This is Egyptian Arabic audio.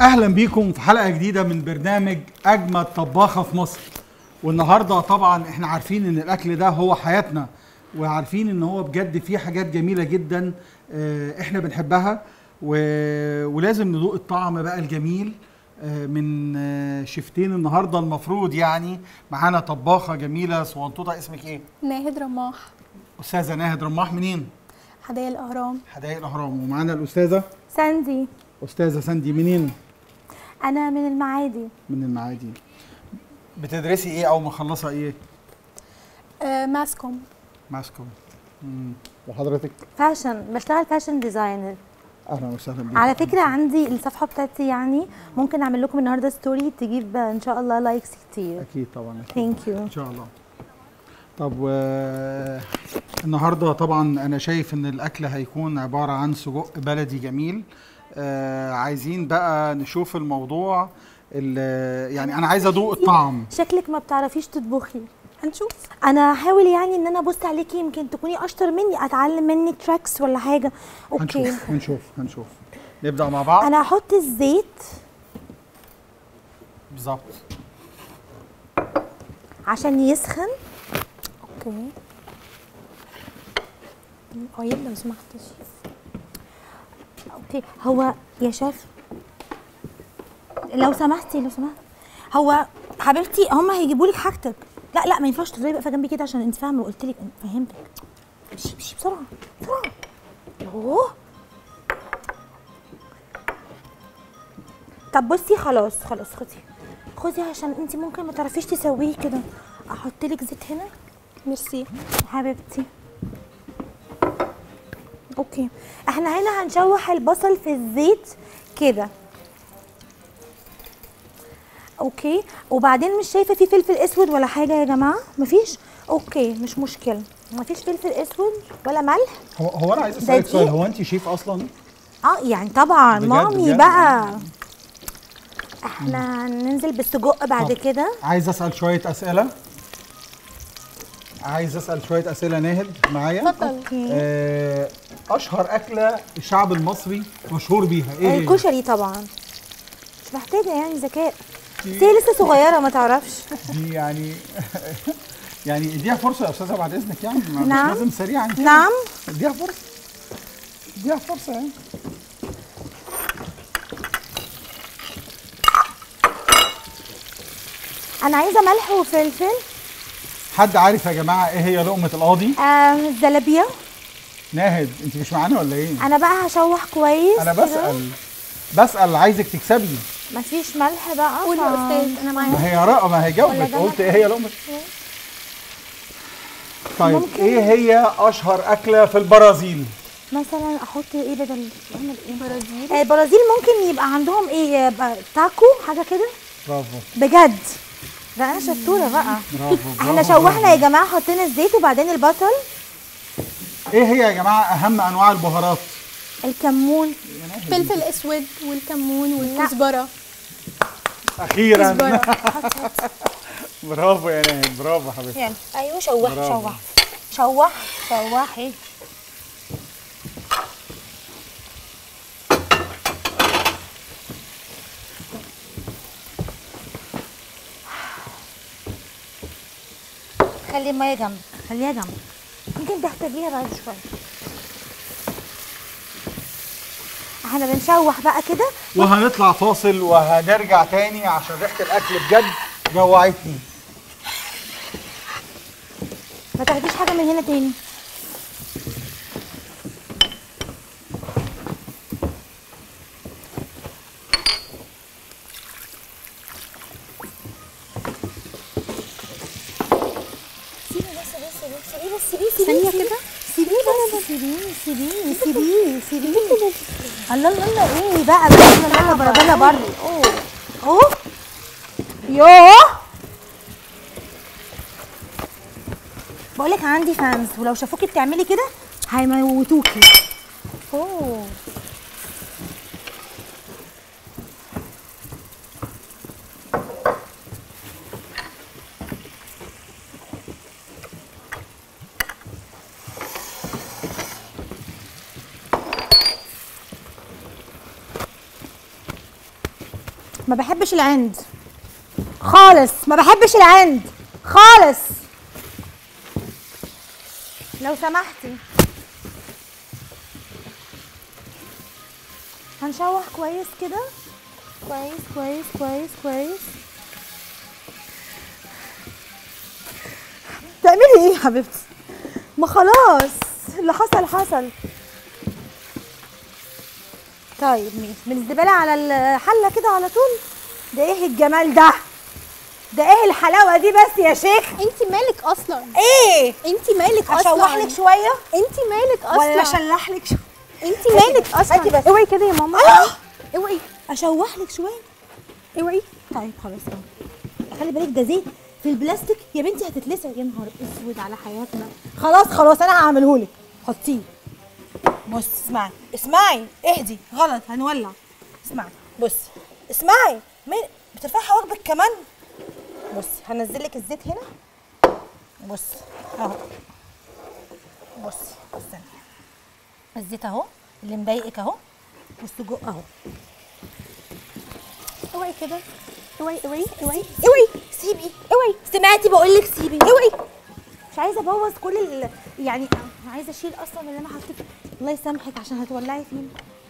اهلا بيكم في حلقه جديده من برنامج اجمد طباخه في مصر والنهارده طبعا احنا عارفين ان الاكل ده هو حياتنا وعارفين ان هو بجد فيه حاجات جميله جدا آه، احنا بنحبها و... ولازم ندوق الطعم بقى الجميل آه، من آه، شيفتين النهارده المفروض يعني معانا طباخه جميله صوانطوطه اسمك ايه ناهد رماح استاذه ناهد رماح منين حدايا الأهرام حدائق الاهرام ومعانا الاستاذه ساندي استاذه ساندي منين انا من المعادي من المعادي بتدرسي ايه او مخلصه ايه آه ماسكوم ماسكو مم. وحضرتك فاشن بشتغل فاشن ديزاينر اهلا وسهلا بيك على فكره عندي الصفحه بتاعتي يعني ممكن اعمل لكم النهارده ستوري تجيب ان شاء الله لايكس كتير اكيد طبعا أكيد. ثانك يو ان شاء الله طب و... النهارده طبعا انا شايف ان الاكل هيكون عباره عن سجق بلدي جميل آه عايزين بقى نشوف الموضوع ال- يعني انا عايز ادوق الطعم شكلك ما بتعرفيش تطبخي هنشوف انا هحاول يعني ان انا ابص عليكي يمكن تكوني اشطر مني اتعلم منك تراكس ولا حاجه اوكي هنشوف هنشوف هنشوف نبدا مع بعض انا هحط الزيت بالظبط عشان يسخن اوكي اويل لو سمحت يا شيف اوكي هو يا شيف لو سمحتي لو سمحت هو حبيبتي هم هيجيبوا لك حاجتك لا لا ما ينفعش تفضلي واقفه جنبي كده عشان انت فاهمه قلت لك فهمتك امشي امشي بسرعه بسرعه اوه طب بصي خلاص خلاص خدي خدي عشان انت ممكن ما تعرفيش تسويه كده احط لك زيت هنا ميرسي حبيبتي اوكي احنا هنا هنشوح البصل في الزيت كده اوكي وبعدين مش شايفه في فلفل اسود ولا حاجه يا جماعه مفيش اوكي مش مشكله مفيش فلفل اسود ولا ملح هو هو انا عايز اسالك دقيق. سؤال هو انت شيف اصلا اه يعني طبعا بجد- مامي بجد؟ بقى احنا هننزل بالسجق بعد طب. كده عايز اسال شويه اسئله عايز اسال شويه اسئله ناهد معايا اتفضل اوكي آه، اشهر اكله الشعب المصري مشهور بيها ايه هي؟ الكشري طبعا مش محتاجه يعني ذكاء بس هي لسه صغيره ما تعرفش دي يعني يعني اديها فرصه يا استاذه بعد اذنك يعني ما- مش نعم. لازم سريعا كده. نعم اديها فرصه اديها فرصه يعني انا عايزه ملح وفلفل حد عارف يا جماعه ايه هي لقمه القاضي آه زلابيه ناهد انت مش معانا ولا ايه انا بقى هشوح كويس انا كده. بسال بسال عايزك تكسبي مفيش ملح بقى قول يا ف- استاذ انا معاك ما هي رأى ما هي جاوبت ولا ده قلت ايه هي لقمه طيب ممكن. ايه هي اشهر اكله في البرازيل مثلا احط ايه بدل اعمل ايه برازيل آه، البرازيل ممكن يبقى عندهم ايه يبقى تاكو حاجه كده برافو بجد ده انا شطوره بقى برافو احنا برافو، شوحنا يا برافو. جماعه حطينا الزيت وبعدين البصل ايه هي يا جماعه اهم انواع البهارات الكمون فلفل اسود والكمون والكزبره اخيرا كزبره برافو يا ناهد برافو حبيبتي يلا ايوه شوح برافو. شوح شوح شوحي خلي الميه جنبك خليها جنبك ممكن تحتاجيها بعد شويه احنا بنشوح بقى كده وهنطلع فاصل وهنرجع تاني عشان ريحه الاكل بجد جوعتني ما تاخديش حاجه من هنا تاني سيبي بس بس سيبيه بس سيبيه سيبيه ثانيه كده سيبيه بس سيبيه سيبيه سيبيه سيبيه الله الله الله ايه بقى بقى يلا بره بره بره اوه اوه يوه بقولك عندي فانز ولو شافوكي بتعملي كده هيموتوكي اوه ما بحبش العند خالص ما بحبش العند خالص لو سمحتي هنشوح كويس كده كويس كويس كويس كويس تعملي ايه يا حبيبتي ما خلاص اللي حصل حصل طيب ماشي من الزباله على الحله كده على طول ده ايه الجمال ده ده ايه الحلاوه دي بس يا شيخ انت مالك اصلا ايه انت مالك اصلا اشوح لك شويه انت مالك اصلا ولا اشلح لك شويه انت مالك اصلا هاتي بس. اوعي كده يا ماما آه. اوعي اشوح لك شويه اوعي طيب خلاص اهو خلي بالك ده زيت في البلاستيك يا بنتي هتتلسع يا نهار اسود على حياتنا خلاص خلاص انا هعمله لك حطيه بص اسمعي اسمعي اهدي غلط هنولع اسمعي بص اسمعي مين بترفعي حواجبك كمان بص هنزل لك الزيت هنا بص اهو بص استني الزيت اهو اللي مضايقك اهو والسجق اهو اوعي كده اوعي اوعي اوعي اوعي سيبي اوعي سمعتي بقول لك سيبي اوعي مش عايزه ابوظ كل ال... يعني انا عايزه اشيل اصلا اللي انا حطيته الله يسامحك عشان هتولعي فينا